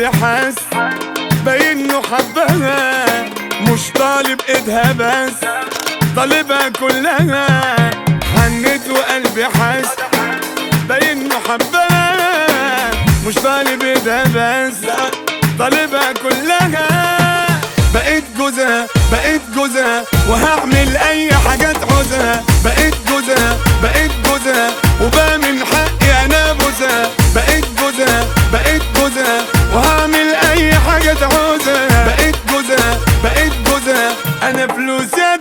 وقلبي حس باينه حبها مش طالب ايدها بس طالبها كلها حنيت وقلبي حس باينه حبها مش طالب ايدها بس طالبها كلها بقيت جوزها بقيت جوزها وهعمل اي حاجة تعوزها بقيت جوزها بقيت جوزها وبقى من حقي انا بوزها بقيت جوزها بقيت جوزها وهعمل اي حاجة تعوزها بقيت جوزها بقيت جوزها انا فلوسي